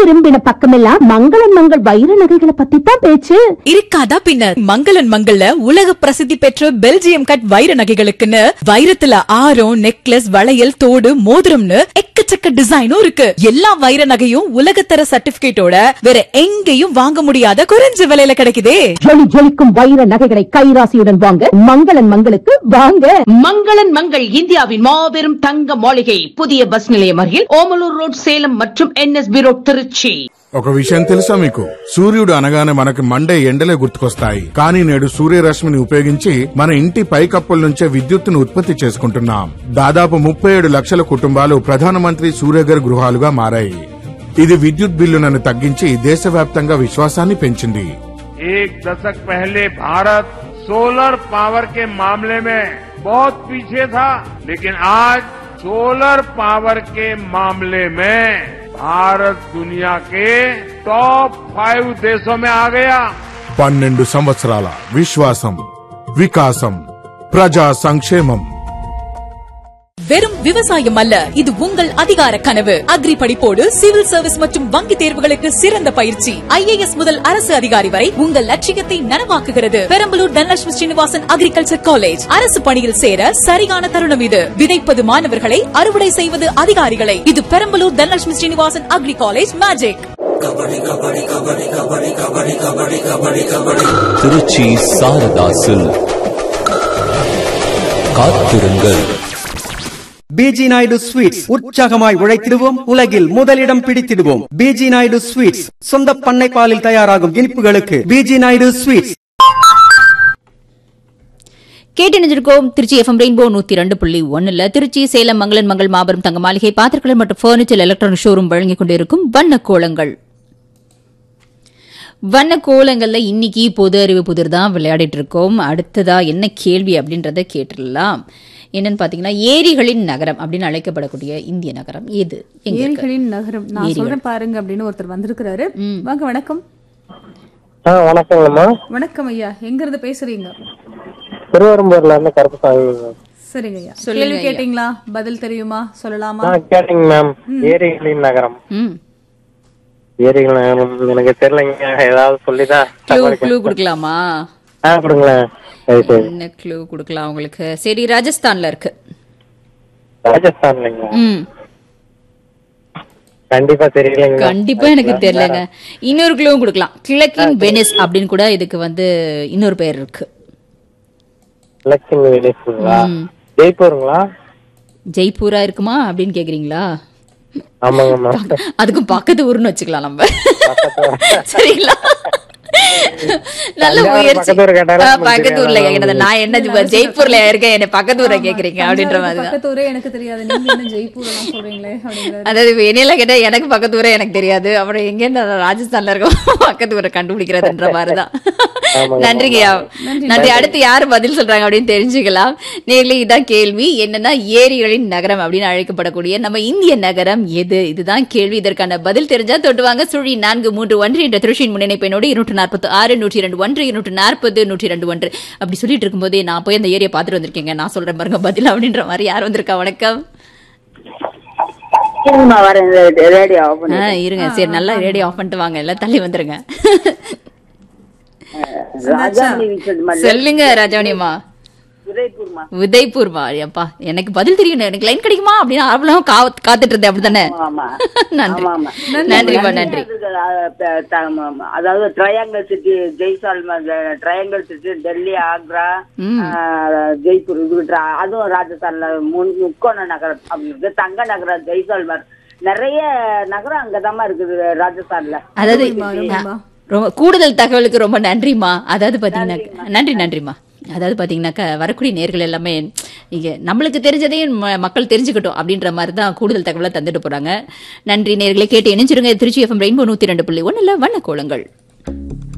திரும்பின பக்கமெல்லாம் மங்களன் மங்கள் வைர நகைகளை பத்தி தான் பேச்சு இருக்காதா பின்ன மங்களன் மங்கள்ல உலக பிரசித்தி பெற்ற பெல்ஜியம் கட் வைர நகைகளுக்குன்னு வைரத்துல ஆரம் நெக்லஸ் வளையல் தோடு மோதிரம்னு எக்கச்சக்க டிசைனும் இருக்கு எல்லா வைர நகையும் உலகத்தர சர்டிபிகேட்டோட வேற எங்கேயும் வாங்க முடியாத குறைஞ்ச விலையில கிடைக்குதே ஜொலி ஜொலிக்கும் வைர நகைகளை கைராசியுடன் வாங்க மங்களன் மங்களுக்கு வாங்க மங்களன் மங்கள் இந்தியாவின் மாபெரும் தங்க மாளிகை புதிய பஸ் நிலையம் அருகில் ஓமலூர் ரோட் சேலம் மற்றும் என்எஸ்பி ரோட் திருச்சி ఒక విషయం తెలుసా మీకు సూర్యుడు అనగానే మనకి మండే ఎండలే గుర్తుకొస్తాయి కానీ నేడు సూర్యరశ్మిని ఉపయోగించి మన ఇంటి పైకప్పుల నుంచే విద్యుత్తును ఉత్పత్తి చేసుకుంటున్నాం దాదాపు ముప్పై ఏడు లక్షల కుటుంబాలు ప్రధానమంత్రి సూర్యఘర్ గృహాలుగా మారాయి ఇది విద్యుత్ బిల్లులను తగ్గించి దేశవ్యాప్తంగా విశ్వాసాన్ని పెంచింది एक दशक पहले भारत सोलर पावर के मामले में बहुत पीछे था लेकिन आज सोलर पावर के मामले में भारत दुनिया के टॉप फाइव देशों में आ गया పన్నెండు సంవత్సరాల విశ్వాసం వికాసం ప్రజా సంక్షేమం வெறும் விவசாயம் அல்ல இது உங்கள் அதிகார கனவு அக்ரி படிப்போடு சிவில் சர்வீஸ் மற்றும் வங்கி தேர்வுகளுக்கு சிறந்த பயிற்சி ஐஏஎஸ் முதல் அரசு அதிகாரி வரை உங்கள் லட்சியத்தை நனவாக்குகிறது பெரம்பலூர் தனலட்சுமி ஸ்ரீனிவாசன் அக்ரிகல்ச்சர் காலேஜ் அரசு பணியில் சேர சரியான தருணம் இது விதைப்பது மாணவர்களை அறுவடை செய்வது அதிகாரிகளை இது Perambalur Dhanalakshmi Srinivasan agri college magic Trichy Sarada silk காத்திருங்கள் பிஜி நாயுடு ஸ்வீட்ஸ் உற்சாகமாய் உழைத்திடுவோம் உலகில் முதலிடம் பிடித்திடுவோம் பிஜி நாயுடு ஸ்வீட்ஸ் சொந்த பண்ணை பாலில் தயாராகும் இனிப்புகளுக்கு பிஜி நாயுடு ஸ்வீட்ஸ் கேட்டு நினைச்சிருக்கோம் திருச்சி எஃப்எம் ரெயின்போ நூத்தி ரெண்டு புள்ளி ஒன்னுல திருச்சி சேலம் மங்களன் மங்கள் மாபெரும் தங்க மாளிகை பாத்திரக்கலர் மற்றும் பர்னிச்சர் எலக்ட்ரானிக் ஷோரூம் வழங்கிக் கொண்டிருக்கும் வண்ண கோலங்கள் வண்ண கோலங்கள்ல இன்னைக்கு பொது அறிவு புதிர் தான் விளையாடிட்டு இருக்கோம் அடுத்ததா என்ன கேள்வி அப்படின்றத கேட்டுடலாம் என்னன்னு பாத்தீங்கன்னா ஏரிகளின் நகரம் அப்படின்னு அழைக்கப்படக்கூடிய இந்திய நகரம் எது எங்க இருக்கு? ஏரிகளின் நகரம் நான் ஏரிகள். சொல்றேன் பாருங்க அப்படின்னு ஒருத்தர் வந்திருக்கிறாரு வாங்க வணக்கம் ஆ வணக்கங்கம்மா வணக்கம் ஐயா எங்க இருந்து பேசுறீங்க திருவரம்பூர்ல இருந்து கருப்புசாமி சரிங்க ஐயா சொல்லுங்க கேள்வி ஐயா. கேட்டீங்களா பதில் தெரியுமா சொல்லலாமா ஆ கேட்டீங்க மேம் ஏரிகளின் நகரம் ம் ஏரிகள் நகரம் எனக்கு தெரியலைங்க ஏதாவது சொல்லிதான் க்ளூ க்ளூ கொடுக்கலாமா ஆ கொடுங்களேன் சரி சரி என்ன க்ளூ கொடுக்கலாம் உங்களுக்கு சரி ராஜஸ்தான்ல இருக்கு ராஜஸ்தான்லங்களா ம் கண்டிப்பா தெரியலைங்க கண்டிப்பா எனக்கு தெரியலங்க இன்னொரு க்ளூவும் கொடுக்கலாம் கிழக்கின் வெனிஸ் அப்படின்னு கூட இதுக்கு வந்து இன்னொரு பெயர் இருக்கு லட்சுமி விலேஜுங்களா ம். ஜெய்ப்பூருங்களா ஜெய்ப்பூரா இருக்குமா அப்படின்னு கேக்குறீங்களா ஆமாங்கம்மா அதுக்கும் பக்கத்து ஊர்னு வச்சுக்கலாம் நம்ம சரிங்களா நல்ல தஞ்சாவூர் முயற்சி பக்கத்து ஊர் கேட்டாலே ஆ, நமக்கு பக்கத்து ஊர்ல தெரியாதா? கேக்குறது நான் என்ன இப்ப ஜெய்ப்பூர்ல இருக்கேன் என்ன பக்கத்து ஊரை கேக்குறீங்க அப்படின்ற மாதிரி தான் பக்கத்து ஊரே எனக்கு தெரியாது நீங்க என்ன ஜெய்ப்பூர் எல்லாம் சொல்றீங்களே அப்படிங்கிறாரு அதாவது இப்ப என்னையெல்லாம் கேட்டா எனக்கு பக்கத்து ஊரே எனக்கு தெரியாது அப்புறம் எங்க நான் ராஜஸ்தான்ல இருக்க பக்கத்து ஊரை கண்டுபிடிக்கிறதுன்ற மாதிரிதான் ஆமாங்க, நன்றிங்கய்யா நன்றி அடுத்து யார் பதில் சொல்றாங்க அப்படின்னு தெரிஞ்சுக்கலாம் நேர்ல இதான் கேள்வி என்னன்னா ஏரிகளின் நகரம் அப்படின்னு அழைக்கப்படக்கூடிய நம்ம இந்திய நகரம் எது இதுதான் கேள்வி இதற்கான பதில் தெரிஞ்சா தொட்டுவாங்க சுழி நான்கு மூன்று ஒன்று என்ற திருச்சியின் முன்னிணைப்பினோடு இருநூற்று நாற்பத்தி ஆறு நூற்றி ரெண்டு ஒன்று இருநூற்று நாற்பது நூற்றி ரெண்டு ஒன்று அப்படி சொல்லிட்டு இருக்கும்போதே நான் போய் அந்த ஏரியா பார்த்துட்டு வந்திருக்கேங்க நான் சொல்றேன் பாருங்க பதில் அப்படின்ற மாதிரி யார் வந்திருக்கா வணக்கம் ரேடியோ ஆஃப் ஆ, இருங்க சரி நல்லா ரேடியோ ஆஃப் பண்ணிட்டு வாங்க எல்லாம் தள்ளி வந்துருங்க சொல்லுங்க ராஜாவணியம்மா உதய்பூர்மா உதய்பூர்மா அப்பா எனக்கு பதில் தெரியும் எனக்கு லைன் கிடைக்குமா அப்படின்னு ஆவலாம் கா- காத்துட்டு இருந்தேன் அப்படித்தானே ஆமா நன்றி ஆமா, ஆமா. நன்றிப்பா நன்றி அதாவது triangle city Jaisalmer triangle city Delhi Agra ம். ஆ, ஜெய்ப்பூர் இது tra- அதுவும் ராஜஸ்தான்ல முன் முக்கோண நகரம் அப்படி இருக்கு தங்க நகரம் ஜெய்சால்மர் நிறைய நகரம் அங்கதாம்மா இருக்குது ராஜஸ்தான்ல அதாவது ரொம்பமா, ரொம்பமா. ரொம்ப கூடுதல் தகவலுக்கு ரொம்ப நன்றிமா அதாவது பாத்தீங்கன்னா நன்றி நன்றிமா அதாவது பாத்தீங்கன்னாக்கா வரக்கூடிய நேர்கள் எல்லாமே இங்க நம்மளுக்கு தெரிஞ்சதையும் ம- மக்கள் தெரிஞ்சுக்கட்டும் அப்படின்ற மாதிரி தான் கூடுதல் தகவலை தந்துட்டு போறாங்க நன்றி நேர்களை கேட்டு இணைஞ்சிருங்க திருச்சி எஃப்எம் ரெயின்போ நூத்தி ரெண்டு புள்ளி ஒண்ணுல வண்ண கோலங்கள்